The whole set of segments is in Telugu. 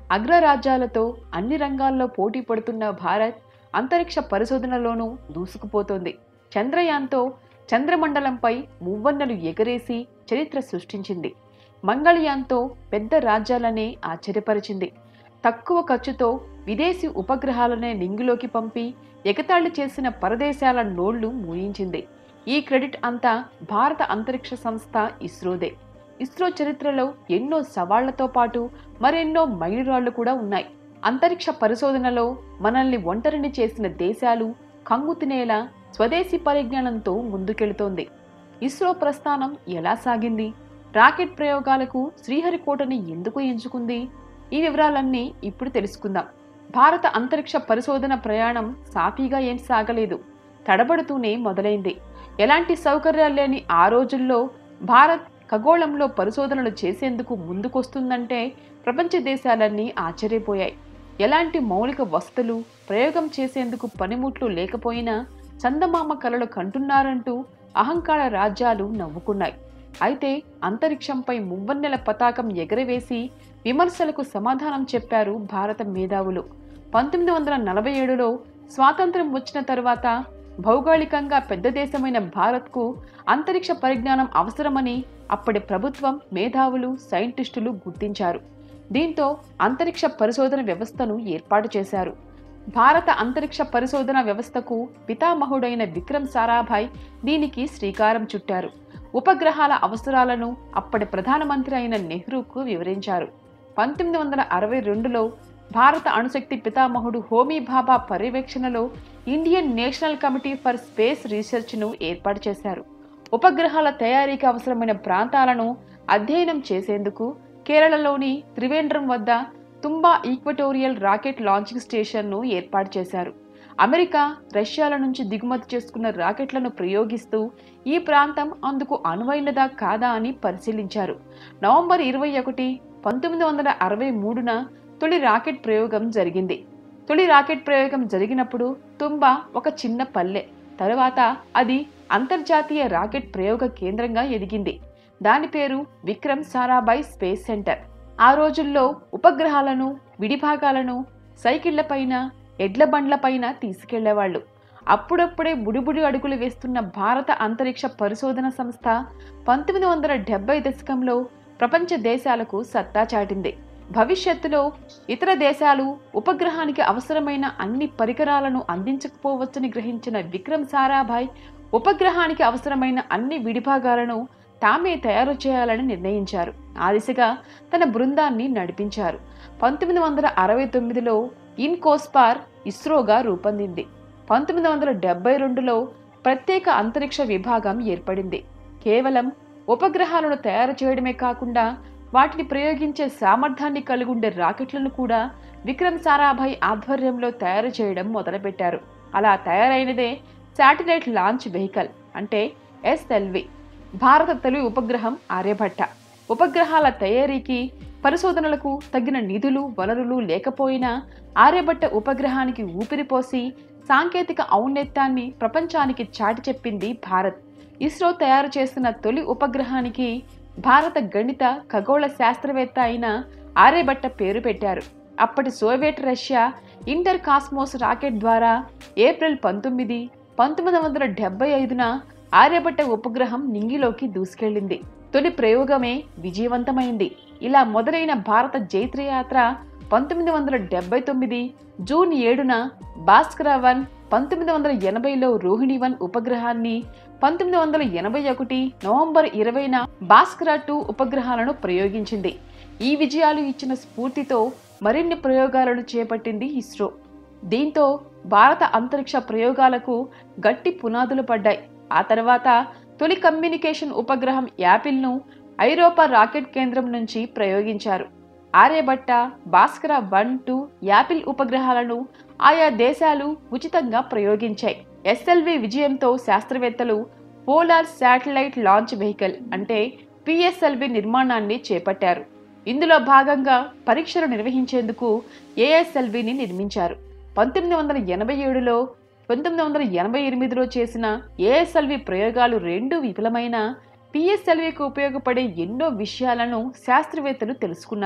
అగ్రరాజ్యాలతో అన్ని రంగాల్లో పోటీ పడుతున్న భారత్ అంతరిక్ష పరిశోధనలోనూ దూసుకుపోతోంది చంద్రయాన్తో చంద్రమండలంపై మువ్వన్నెలు ఎగరేసి చరిత్ర సృష్టించింది మంగళయాన్తో పెద్ద రాజ్యాలనే ఆశ్చర్యపరిచింది తక్కువ ఖర్చుతో విదేశీ ఉపగ్రహాలనే నింగిలోకి పంపి ఎగతాళి చేసిన పరదేశాల నోళ్లు మూయించింది ఈ క్రెడిట్ అంతా భారత అంతరిక్ష సంస్థ ఇస్రోదే ఇస్రో చరిత్రలో ఎన్నో సవాళ్లతో పాటు మరెన్నో మైలురాళ్లు కూడా ఉన్నాయి అంతరిక్ష పరిశోధనలో మనల్ని ఒంటరిని చేసిన దేశాలు కంగు తినేలా స్వదేశీ పరిజ్ఞానంతో ముందుకెళుతోంది ఇస్రో ప్రస్థానం ఎలా సాగింది రాకెట్ ప్రయోగాలకు శ్రీహరికోటని ఎందుకు ఎంచుకుంది ఈ వివరాలన్నీ ఇప్పుడు తెలుసుకుందాం భారత అంతరిక్ష పరిశోధన ప్రయాణం సాఫీగా ఏం సాగలేదు తడబడుతూనే మొదలైంది ఎలాంటి సౌకర్యాలు లేని ఆ రోజుల్లో భారత్ ఖగోళంలో పరిశోధనలు చేసేందుకు ముందుకొస్తుందంటే ప్రపంచ దేశాలన్నీ ఆశ్చర్యపోయాయి ఎలాంటి మౌలిక వసతులు ప్రయోగం చేసేందుకు పనిముట్లు లేకపోయినా చందమామ కలలు కంటున్నారంటూ అహంకార రాజ్యాలు నవ్వుకున్నాయి అయితే అంతరిక్షంపై మువ్వన్నెల పతాకం ఎగరవేసి విమర్శలకు సమాధానం చెప్పారు భారత మేధావులు పంతొమ్మిది వందల నలభై ఏడులో స్వాతంత్ర్యం వచ్చిన తర్వాత భౌగోళికంగా పెద్ద దేశమైన భారత్కు అంతరిక్ష పరిజ్ఞానం అవసరమని అప్పటి ప్రభుత్వం మేధావులు సైంటిస్టులు గుర్తించారు దీంతో అంతరిక్ష పరిశోధన వ్యవస్థను ఏర్పాటు చేశారు భారత అంతరిక్ష పరిశోధన వ్యవస్థకు పితామహుడైన విక్రమ్ సారాభాయ్ దీనికి శ్రీకారం చుట్టారు ఉపగ్రహాల అవసరాలను అప్పటి ప్రధానమంత్రి అయిన నెహ్రూకు వివరించారు పంతొమ్మిది వందల అరవై రెండులో భారత అణుశక్తి పితామహుడు హోమీ భాభా పర్యవేక్షణలో Indian national committee for space రీసెర్చ్ను ఏర్పాటు చేశారు ఉపగ్రహాల తయారీకి అవసరమైన ప్రాంతాలను అధ్యయనం చేసేందుకు కేరళలోని త్రివేంద్రం వద్ద తుంబా ఈక్వటోరియల్ రాకెట్ లాంచింగ్ స్టేషన్ను ఏర్పాటు చేశారు అమెరికా రష్యాల నుంచి దిగుమతి చేసుకున్న రాకెట్లను ప్రయోగిస్తూ ఈ ప్రాంతం అందుకు అనువైనదా కాదా అని పరిశీలించారు నవంబర్ ఇరవై ఒకటి పంతొమ్మిది వందల అరవై మూడున తొలి రాకెట్ ప్రయోగం జరిగింది తొలి రాకెట్ ప్రయోగం జరిగినప్పుడు తుంబా ఒక చిన్న పల్లె తరువాత అది అంతర్జాతీయ రాకెట్ ప్రయోగ కేంద్రంగా ఎదిగింది దాని పేరు విక్రమ్ సారాభాయ్ స్పేస్ సెంటర్ ఆ రోజుల్లో ఉపగ్రహాలను విడిభాగాలను సైకిళ్లపైన ఎడ్ల బండ్లపైన తీసుకెళ్లేవాళ్ళు అప్పుడప్పుడే బుడిబుడి అడుగులు వేస్తున్న భారత అంతరిక్ష పరిశోధన సంస్థ పంతొమ్మిది వందల డెబ్బై దశకంలో ప్రపంచ దేశాలకు సత్తా చాటింది భవిష్యత్తులో ఇతర దేశాలు ఉపగ్రహానికి అవసరమైన అన్ని పరికరాలను అందించకపోవచ్చని గ్రహించిన విక్రమ్ సారాభాయ్ ఉపగ్రహానికి అవసరమైన అన్ని విడిభాగాలను తామే తయారు చేయాలని నిర్ణయించారు ఆ దిశగా తన బృందాన్ని నడిపించారు పంతొమ్మిది వందల అరవై తొమ్మిదిలో ఇన్కోస్పార్ ఇస్రోగా రూపొందింది పంతొమ్మిది వందల డెబ్బై రెండులో ప్రత్యేక అంతరిక్ష విభాగం ఏర్పడింది కేవలం ఉపగ్రహాలను తయారు చేయడమే కాకుండా వాటిని ప్రయోగించే సామర్థ్యాన్ని కలిగుండే రాకెట్లను కూడా విక్రమ్ సారాభాయ్ ఆధ్వర్యంలో తయారు చేయడం మొదలుపెట్టారు అలా తయారైనదే శాటిలైట్ లాంచ్ వెహికల్ అంటే ఎస్ఎల్వి భారత తొలి ఉపగ్రహం ఆర్యభట్ట ఉపగ్రహాల తయారీకి పరిశోధనలకు తగిన నిధులు వనరులు లేకపోయినా ఆర్యభట్ట ఉపగ్రహానికి ఊపిరిపోసి సాంకేతిక ఔన్నత్యాన్ని ప్రపంచానికి చాటి చెప్పింది భారత్ ఇస్రో తయారు చేసిన తొలి ఉపగ్రహానికి భారత గణిత ఖగోళ శాస్త్రవేత్త అయిన ఆర్యభట్ట పేరు పెట్టారు అప్పటి Soviet Russia Intercosmos rocket ద్వారా ఏప్రిల్ పంతొమ్మిది పంతొమ్మిది వందల డెబ్బై ఐదున ఆర్యభట్ట ఉపగ్రహం నింగిలోకి దూసుకెళ్లింది తొలి ప్రయోగమే విజయవంతమైంది ఇలా మొదలైన భారత జైత్రయాత్ర పంతొమ్మిది వందల డెబ్బై తొమ్మిది జూన్ ఏడున భాస్కర వన్ పంతొమ్మిది వందల ఎనభైలో రోహిణి వన్ ఉపగ్రహాన్ని పంతొమ్మిది వందల ఎనభై ఒకటి నవంబర్ ఇరవైన భాస్కర టూ ఉపగ్రహాలను ప్రయోగించింది ఈ విజయాలు ఇచ్చిన స్ఫూర్తితో మరిన్ని ప్రయోగాలను చేపట్టింది ఇస్రో దీంతో భారత అంతరిక్ష ప్రయోగాలకు గట్టి పునాదులు పడ్డాయి ఆ తర్వాత తొలి కమ్యూనికేషన్ ఉపగ్రహం యాపిల్ను ఐరోపా రాకెట్ కేంద్రం నుంచి ప్రయోగించారు Aryabhata Bhaskara one two Apple ఉపగ్రహాలను ఆయా దేశాలు ఉచితంగా ప్రయోగించాయి ఎస్ఎల్వి విజయంతో శాస్త్రవేత్తలు పోలార్ శాటిలైట్ లాంచ్ వెహికల్ అంటే పిఎస్ఎల్వి నిర్మాణాన్ని చేపట్టారు ఇందులో భాగంగా పరీక్షలు నిర్వహించేందుకు ఏఎస్ఎల్విని నిర్మించారు పంతొమ్మిది వందల ఎనభై ఏడులో పంతొమ్మిది వందల ఎనభై ఎనిమిదిలో చేసిన ఏఎస్ఎల్వి ప్రయోగాలు రెండు విఫలమైన పిఎస్ఎల్వికి ఉపయోగపడే ఎన్నో విషయాలను శాస్త్రవేత్తలు తెలుసుకున్నారు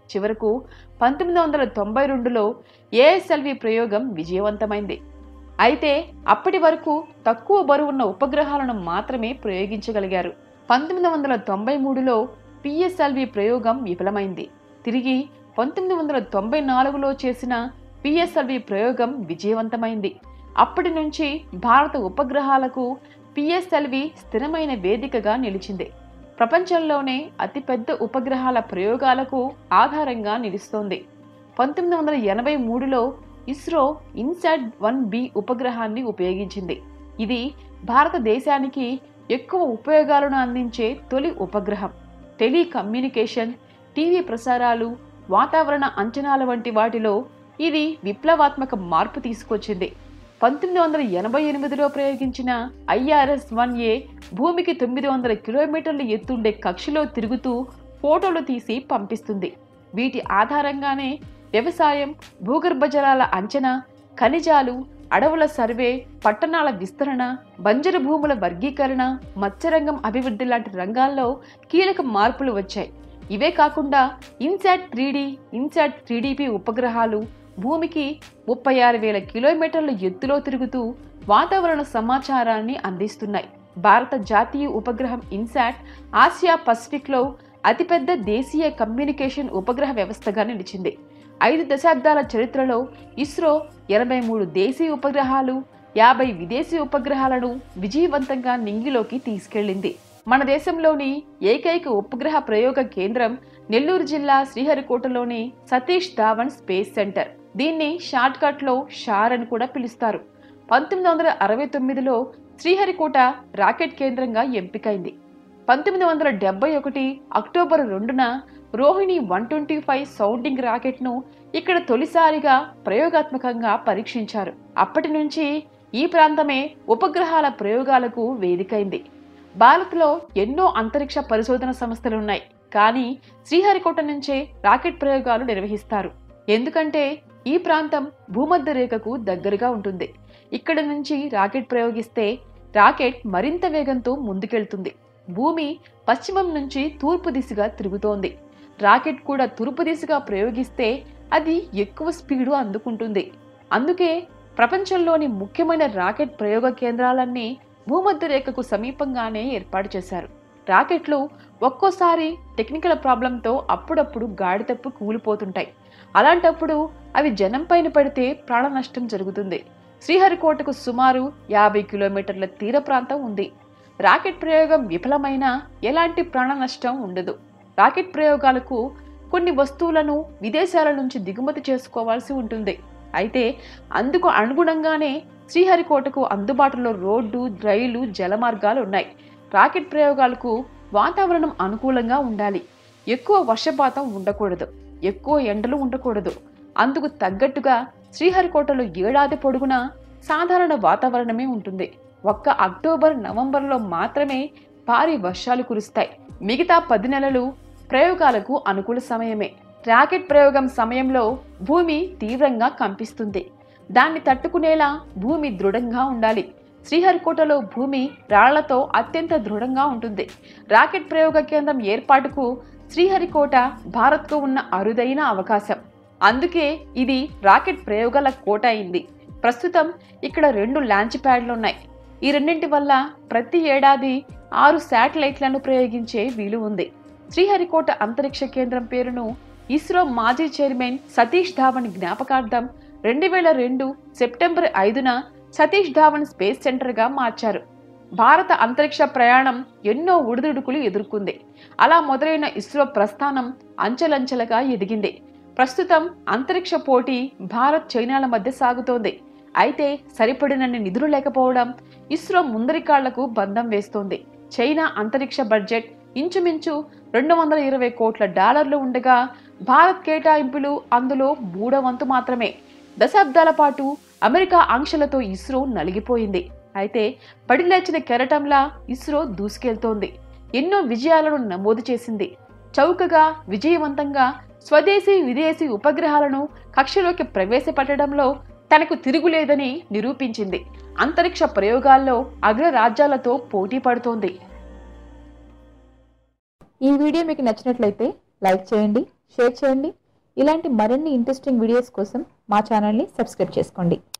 చివరకు పంతొమ్మిది వందల తొంభై రెండులో ఏఎస్ఎల్వి ప్రయోగం విజయవంతమైంది అయితే అప్పటి వరకు తక్కువ బరువున్న ఉపగ్రహాలను మాత్రమే ప్రయోగించగలిగారు పంతొమ్మిది వందల తొంభై మూడులో పిఎస్ఎల్వి ప్రయోగం విఫలమైంది తిరిగి పంతొమ్మిది వందల తొంభై నాలుగులో చేసిన పిఎస్ఎల్వి ప్రయోగం విజయవంతమైంది అప్పటి నుంచి భారత ఉపగ్రహాలకు పిఎస్ఎల్వి స్థిరమైన వేదికగా నిలిచింది ప్రపంచంలోనే అతిపెద్ద ఉపగ్రహాల ప్రయోగాలకు ఆధారంగా నిలుస్తోంది పంతొమ్మిది వందల ఎనభై మూడులో ఇస్రో ఇన్సాట్ వన్ బి ఉపగ్రహాన్ని ఉపయోగించింది ఇది భారతదేశానికి ఎక్కువ ఉపయోగాలను అందించే తొలి ఉపగ్రహం టెలికమ్యూనికేషన్ టీవీ ప్రసారాలు వాతావరణ అంచనాల వంటి వాటిలో ఇది విప్లవాత్మక మార్పు తీసుకొచ్చింది పంతొమ్మిది వందల ఎనభై ఎనిమిదిలో ప్రయోగించిన ఐఆర్ఎస్ వన్ ఏ భూమికి తొమ్మిది వందల కిలోమీటర్ల ఎత్తుండే కక్షలో తిరుగుతూ ఫోటోలు తీసి పంపిస్తుంది వీటి ఆధారంగానే వ్యవసాయం భూగర్భ జలాల అంచనా ఖనిజాలు అడవుల సర్వే పట్టణాల విస్తరణ బంజరు భూముల వర్గీకరణ మత్స్యరంగం అభివృద్ధి లాంటి రంగాల్లో కీలక మార్పులు వచ్చాయి ఇవే కాకుండా ఇన్సాట్ త్రీడీ ఇన్సాట్ త్రీడీపీ ఉపగ్రహాలు భూమికి ముప్పై ఆరు వేల కిలోమీటర్ల ఎత్తులో తిరుగుతూ వాతావరణ సమాచారాన్ని అందిస్తున్నాయి భారత జాతీయ ఉపగ్రహం ఇన్సాట్ ఆసియా పసిఫిక్లో అతిపెద్ద దేశీయ కమ్యూనికేషన్ ఉపగ్రహ వ్యవస్థగా నిలిచింది ఐదు దశాబ్దాల చరిత్రలో ఇస్రో ఎనభై మూడు దేశీయ ఉపగ్రహాలు యాభై విదేశీ ఉపగ్రహాలను విజయవంతంగా నింగిలోకి తీసుకెళ్లింది మన దేశంలోని ఏకైక ఉపగ్రహ ప్రయోగ కేంద్రం నెల్లూరు జిల్లా శ్రీహరికోటలోని సతీష్ ధావన్ స్పేస్ సెంటర్ దీన్ని షార్ట్ కట్ లో షార్ అని కూడా పిలుస్తారు పంతొమ్మిది వందల అరవై తొమ్మిదిలో శ్రీహరికోట రాకెట్ కేంద్రంగా ఎంపికైంది పంతొమ్మిది వందల డెబ్బై ఒకటి అక్టోబర్ రెండున Rohini one twenty five sounding రాకెట్ను ఇక్కడ తొలిసారిగా ప్రయోగాత్మకంగా పరీక్షించారు అప్పటి నుంచి ఈ ప్రాంతమే ఉపగ్రహాల ప్రయోగాలకు వేదికైంది భారత్లో ఎన్నో అంతరిక్ష పరిశోధన సంస్థలున్నాయి కానీ శ్రీహరికోట నుంచే రాకెట్ ప్రయోగాలు నిర్వహిస్తారు ఎందుకంటే ఈ ప్రాంతం భూమధ్య రేఖకు దగ్గరగా ఉంటుంది ఇక్కడ నుంచి రాకెట్ ప్రయోగిస్తే రాకెట్ మరింత వేగంతో ముందుకెళ్తుంది భూమి పశ్చిమం నుంచి తూర్పు దిశగా తిరుగుతోంది రాకెట్ కూడా తూర్పు దిశగా ప్రయోగిస్తే అది ఎక్కువ స్పీడు అందుకుంటుంది అందుకే ప్రపంచంలోని ముఖ్యమైన రాకెట్ ప్రయోగ కేంద్రాలన్నీ భూమధ్య రేఖకు సమీపంగానే ఏర్పాటు చేశారు రాకెట్లు ఒక్కోసారి టెక్నికల్ ప్రాబ్లంతో అప్పుడప్పుడు గాడి తప్పు కూలిపోతుంటాయి అలాంటప్పుడు అవి జనం పైన పడితే ప్రాణ నష్టం జరుగుతుంది శ్రీహరికోటకు సుమారు యాభై కిలోమీటర్ల తీర ప్రాంతం ఉంది రాకెట్ ప్రయోగం విఫలమైనా ఎలాంటి ప్రాణ నష్టం ఉండదు రాకెట్ ప్రయోగాలకు కొన్ని వస్తువులను విదేశాల నుంచి దిగుమతి చేసుకోవాల్సి ఉంటుంది అయితే అందుకు అనుగుణంగానే శ్రీహరికోటకు అందుబాటులో రోడ్డు రైలు జలమార్గాలు ఉన్నాయి రాకెట్ ప్రయోగాలకు వాతావరణం అనుకూలంగా ఉండాలి ఎక్కువ వర్షపాతం ఉండకూడదు ఎక్కువ ఎండలు ఉండకూడదు అందుకు తగ్గట్టుగా శ్రీహరికోటలో ఏడాది పొడుగునా సాధారణ వాతావరణమే ఉంటుంది ఒక్క అక్టోబర్ నవంబర్లో మాత్రమే భారీ వర్షాలు కురుస్తాయి మిగతా పది నెలలు ప్రయోగాలకు అనుకూల సమయమే రాకెట్ ప్రయోగం సమయంలో భూమి తీవ్రంగా కంపిస్తుంది దాన్ని తట్టుకునేలా భూమి దృఢంగా ఉండాలి శ్రీహరికోటలో భూమి రాళ్లతో అత్యంత దృఢంగా ఉంటుంది రాకెట్ ప్రయోగ కేంద్రం ఏర్పాటుకు శ్రీహరికోట భారత్కు ఉన్న అరుదైన అవకాశం అందుకే ఇది రాకెట్ ప్రయోగాల కోట అయింది ప్రస్తుతం ఇక్కడ రెండు లాంచ్ ప్యాడ్లు ఉన్నాయి ఈ రెండింటి వల్ల ప్రతి ఏడాది ఆరు శాటిలైట్లను ప్రయోగించే వీలు ఉంది శ్రీహరికోట అంతరిక్ష కేంద్రం పేరును ఇస్రో మాజీ చైర్మన్ సతీష్ ధావన్ జ్ఞాపకార్థం రెండు వేల రెండు సెప్టెంబర్ ఐదున సతీష్ ధావన్ స్పేస్ సెంటర్గా మార్చారు భారత అంతరిక్ష ప్రయాణం ఎన్నో ఒడిదుడుకులు ఎదుర్కొంది అలా మొదలైన ఇస్రో ప్రస్థానం అంచెలంచెలుగా ఎదిగింది ప్రస్తుతం అంతరిక్ష పోటీ భారత్ చైనాల మధ్య సాగుతోంది అయితే సరిపడినన్ని నిధులు లేకపోవడం ఇస్రో ముందరికాళ్లకు బంధం వేస్తోంది చైనా అంతరిక్ష బడ్జెట్ ఇంచుమించు రెండు వందల ఇరవై కోట్ల డాలర్లు ఉండగా భారత్ కేటాయింపులు అందులో మూడో వంతు మాత్రమే దశాబ్దాల పాటు అమెరికా ఆంక్షలతో ఇస్రో నలిగిపోయింది అయితే పడిలేచిన కెరటంలా ఇస్రో దూసుకెళ్తోంది ఎన్నో విజయాలను నమోదు చేసింది చౌకగా విజయవంతంగా స్వదేశీ విదేశీ ఉపగ్రహాలను కక్షలోకి ప్రవేశపెట్టడంలో తనకు తిరుగులేదని నిరూపించింది అంతరిక్ష ప్రయోగాల్లో అగ్రరాజ్యాలతో పోటీ పడుతోంది ఈ వీడియో మీకు నచ్చినట్లయితే లైక్ చేయండి షేర్ చేయండి ఇలాంటి మరిన్ని ఇంట్రెస్టింగ్ వీడియోస్ కోసం మా ఛానల్ని సబ్స్క్రైబ్ చేసుకోండి